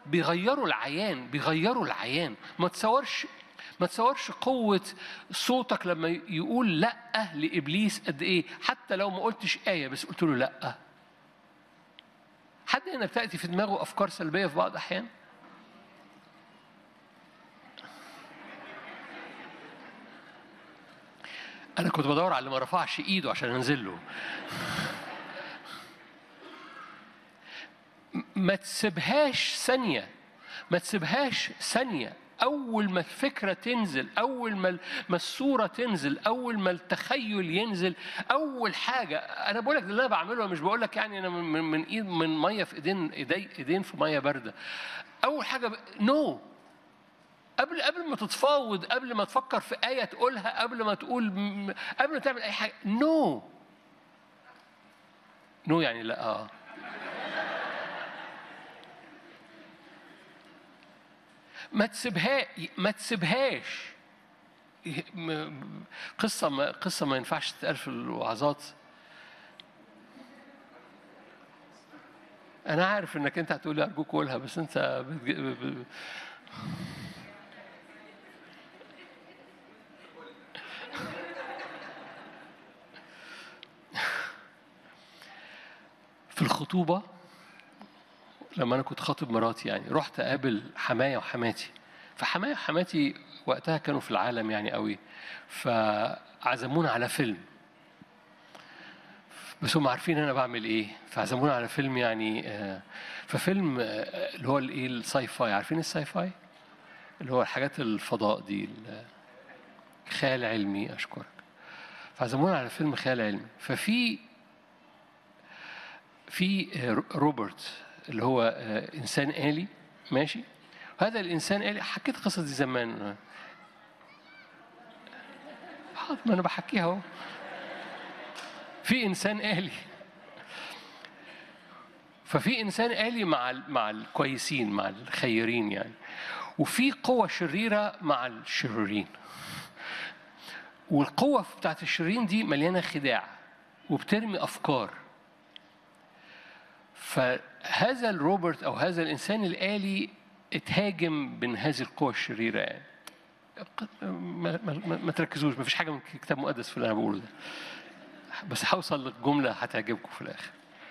بيغيروا العيان بيغيروا العيان ما تصورش ما تصورش قوة صوتك لما يقول لأ لإبليس قد إيه حتى لو ما قلتش آية بس قلت له لأ حد هنا بتأتي في دماغه أفكار سلبية في بعض الأحيان أنا كنت بدور على اللي ما رفعش إيده عشان أنزل له ما تسيبهاش ثانية ما تسيبهاش ثانية أول ما الفكرة تنزل أول ما ما الصورة تنزل أول ما التخيل ينزل أول حاجة أنا بقول لك اللي أنا بعمله مش بقول لك يعني أنا من من إيد من مية في إيدين إيدي إيدين في مية باردة أول حاجة ب... نو no. قبل قبل ما تتفاوض قبل ما تفكر في آية تقولها قبل ما تقول قبل ما تعمل أي حاجة نو no. نو no يعني لا آه ما تسيبها ما تسيبهاش قصة ما قصة ما ينفعش تتقال في الوعظات أنا عارف إنك أنت هتقول لي أرجوك قولها بس أنت بتج... في الخطوبة لما انا كنت خاطب مراتي يعني رحت اقابل حماية وحماتي فحماية وحماتي وقتها كانوا في العالم يعني قوي فعزمونا على فيلم بس هم عارفين انا بعمل ايه فعزمونا على فيلم يعني ففيلم اللي هو الايه الساي فاي عارفين الساي فاي اللي هو حاجات الفضاء دي خيال علمي اشكرك فعزمونا على فيلم خيال علمي ففي في روبرت اللي هو انسان آلي ماشي هذا الانسان آلي حكيت قصة دي زمان حاضر ما انا بحكيها اهو في انسان آلي ففي انسان آلي مع مع الكويسين مع الخيرين يعني وفي قوة شريرة مع الشريرين والقوة بتاعت الشريرين دي مليانة خداع وبترمي أفكار فهذا الروبرت او هذا الانسان الالي اتهاجم من هذه القوى الشريره يعني ما, ما, ما تركزوش ما فيش حاجه من الكتاب المقدس في اللي انا بقوله ده بس هوصل للجمله هتعجبكم في الاخر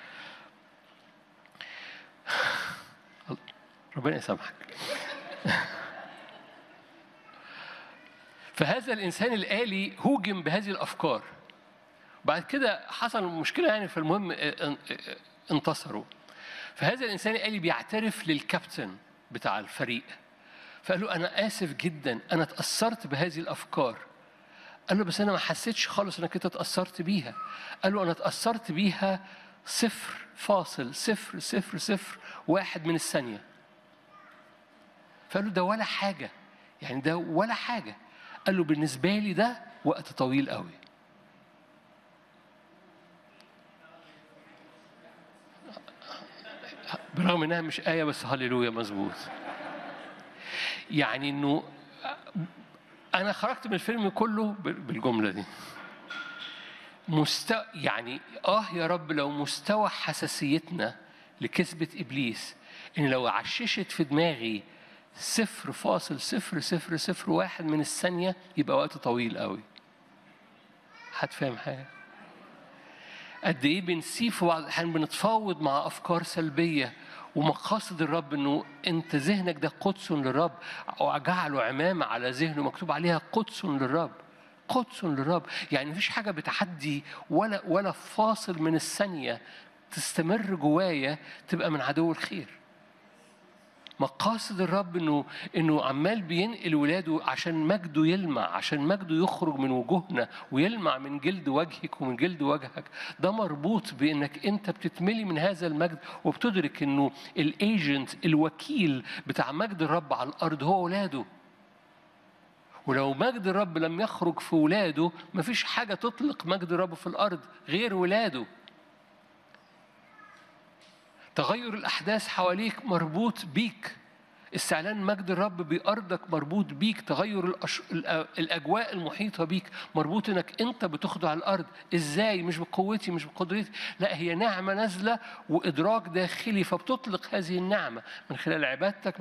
ربنا يسامحك فهذا الانسان الالي هوجم بهذه الافكار بعد كده حصل مشكله يعني فالمهم انتصروا فهذا الانسان قال لي بيعترف للكابتن بتاع الفريق فقال له انا اسف جدا انا اتاثرت بهذه الافكار قال له بس انا ما حسيتش خالص انك انت اتاثرت بيها قال له انا اتاثرت بيها صفر فاصل صفر صفر صفر واحد من الثانيه فقال له ده ولا حاجه يعني ده ولا حاجه قال له بالنسبه لي ده وقت طويل قوي برغم انها مش ايه بس هللويا مظبوط يعني انه انا خرجت من الفيلم كله بالجمله دي مستوى يعني اه يا رب لو مستوى حساسيتنا لكذبة ابليس ان لو عششت في دماغي صفر فاصل صفر صفر صفر واحد من الثانية يبقى وقت طويل قوي حد فاهم حاجة قد ايه بنسيب في بعض الاحيان بنتفاوض مع افكار سلبيه ومقاصد الرب انه انت ذهنك ده قدس للرب او جعله عمامه على ذهنه مكتوب عليها قدس للرب قدس للرب يعني مفيش حاجه بتعدي ولا ولا فاصل من الثانيه تستمر جوايا تبقى من عدو الخير مقاصد الرب انه انه عمال بينقل ولاده عشان مجده يلمع عشان مجده يخرج من وجوهنا ويلمع من جلد وجهك ومن جلد وجهك ده مربوط بانك انت بتتملي من هذا المجد وبتدرك انه الايجنت الوكيل بتاع مجد الرب على الارض هو ولاده ولو مجد الرب لم يخرج في ولاده مفيش حاجة تطلق مجد الرب في الأرض غير ولاده تغير الأحداث حواليك مربوط بيك استعلان مجد الرب بأرضك مربوط بيك تغير الأش... الأ- الأجواء المحيطة بيك مربوط إنك أنت بتخضع الأرض إزاي مش بقوتي مش بقدرتي لا هي نعمة نازلة وإدراك داخلي فبتطلق هذه النعمة من خلال عبادتك